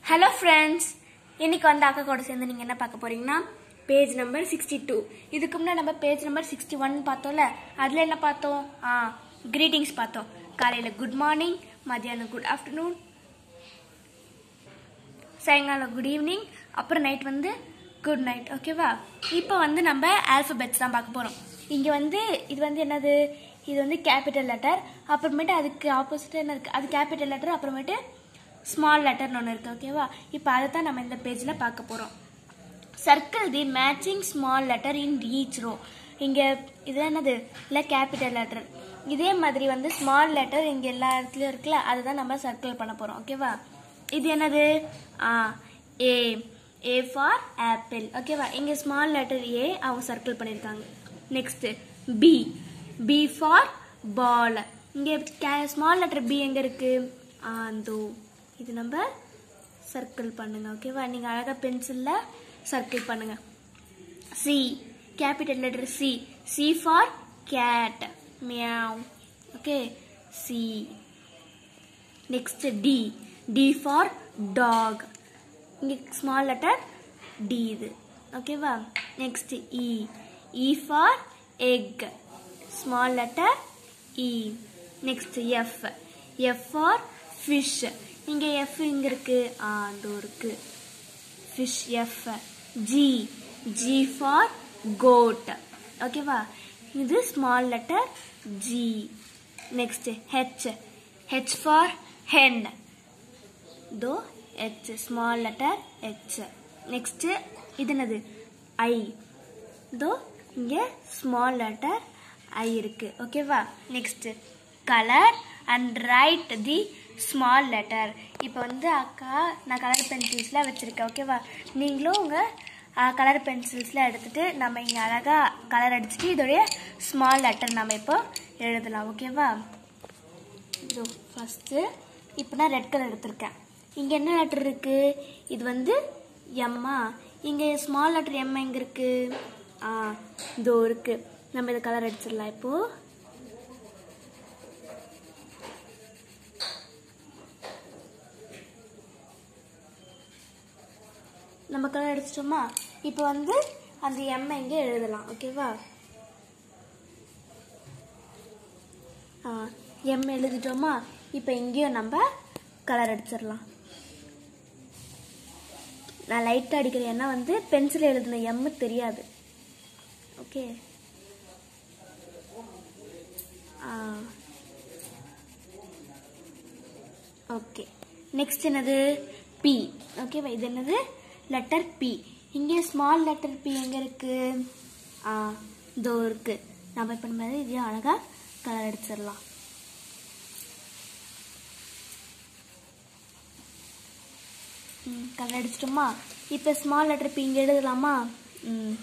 hello friends இன்னைக்கு வந்து அக்கா கூட சேர்ந்து நீங்கள் என்ன பார்க்க போறீங்கன்னா பேஜ் நம்பர் சிக்ஸ்டி டூ இதுக்கு முன்னாடி நம்ம பேஜ் நம்பர் சிக்ஸ்டி ஒன் பார்த்தோம்ல அதில் என்ன பார்த்தோம் ஆ கிரீட்டிங்ஸ் பார்த்தோம் காலையில் குட் மார்னிங் மத்தியானம் குட் ஆஃப்டர்நூன் சாயங்காலம் குட் ஈவினிங் அப்புறம் நைட் வந்து குட் நைட் ஓகேவா இப்போ வந்து நம்ம ஆல்ஃபபெட்ஸ் தான் பார்க்க போகிறோம் இங்கே வந்து இது வந்து என்னது இது வந்து கேபிட்டல் லெட்டர் அப்புறமேட்டு அதுக்கு ஆப்போசிட் என்ன இருக்குது அது கேபிட்டல் லெட்டர் அப்புறமேட்டு ஸ்மால் லெட்டர்னு ஒன்று இருக்குது ஓகேவா இப்போ அதை தான் நம்ம இந்த பேஜில் பார்க்க போகிறோம் circle the matching small letter in each row இங்கே இது என்னது இல்லை கேபிட்டல் லெட்டர் இதே மாதிரி வந்து ஸ்மால் லெட்டர் இங்கே எல்லா இடத்துலையும் இருக்குல்ல அதை தான் நம்ம சர்க்கிள் பண்ண போகிறோம் ஓகேவா இது என்னது ஆ ஏ ஏ ஃபார் ஆப்பிள் ஓகேவா இங்கே ஸ்மால் லெட்டர் ஏ அவங்க சர்க்கிள் பண்ணியிருக்காங்க next B B for ball இங்கே ஸ்மால் லெட்டர் பி எங்கே இருக்கு ஆந்தோ இது நம்ம சர்க்கிள் பண்ணுங்க ஓகேவா நீங்கள் அழகாக பென்சிலில் சர்க்கிள் பண்ணுங்க C capital letter C C for cat meow okay C next D D for dog இங்கே ஸ்மால் லெட்டர் டி இது ஓகேவா next E E for egg small letter E next F F for fish இங்கே F இங்கே இருக்கு ஆ அதோ இருக்கு fish F G G for goat ஓகேவா இது small letter G next H H for hen தோ H small letter H next இது என்னது ஐ தோ இங்கே ஸ்மால் லெட்டர் ஐ இருக்கு ஓகேவா next colour and write the small letter இப்போ வந்து அக்கா நான் கலர் பென்சில்ஸ்லாம் வச்சுருக்கேன் ஓகேவா நீங்களும் உங்கள் கலர் பென்சில்ஸ்லாம் எடுத்துட்டு நம்ம இங்கே அழகாக கலர் அடிச்சுட்டு இதோடைய ஸ்மால் லெட்டர் நம்ம இப்போ எழுதலாம் ஓகேவா இதோ ஃபஸ்ட்டு இப்போ நான் ரெட் கலர் எடுத்திருக்கேன் இங்கே என்ன லெட்டர் இருக்குது இது வந்து எம்மா இங்கே ஸ்மால் லெட்டர் எம் எங்கே இருக்குது ஆ இதோ இருக்குது நம்ம இதை கலர் அடிச்சிடலாம் இப்போது நம்ம கலர் அடிச்சிட்டோமா இப்போ வந்து அந்த எம் இங்கே எழுதலாம் ஓகேவா எம் எழுதிட்டோமா இப்போ இங்கேயும் நம்ம கலர் அடிச்சிடலாம் நான் லைட்டாக அடிக்கிறேன் ஏன்னா வந்து பென்சில் எழுதின எம்மு தெரியாது ஓகே ஓகே நெக்ஸ்ட் என்னது பி ஓகேவா இது என்னது லெட்டர் பி இங்கே ஸ்மால் லெட்டர் பி எங்கே இருக்கு ஆ இதோ இருக்கு நம்ம இப்போ நம்ம இதையும் அழகாக கலர் அடிச்சிடலாம் கலர் அடிச்சிட்டோமா இப்போ ஸ்மால் லெட்டர் பி இங்கே எழுதலாமா ம்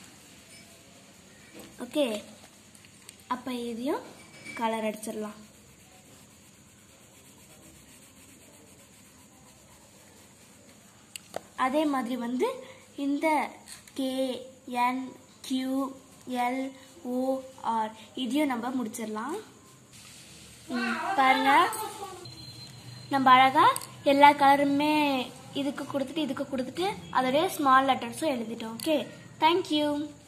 ஓகே அப்போ இதையும் கலர் அடிச்சிடலாம் அதே மாதிரி வந்து இந்த K N Q L or இதையும் நம்ம முடிச்சிடலாம் பாருங்க நம்ம அழகா எல்லா கலருமே இதுக்கு கொடுத்துட்டு இதுக்கு கொடுத்துட்டு அதோடைய ஸ்மால் லெட்டர்ஸும் எழுதிட்டோம் ஓகே தேங்க்யூ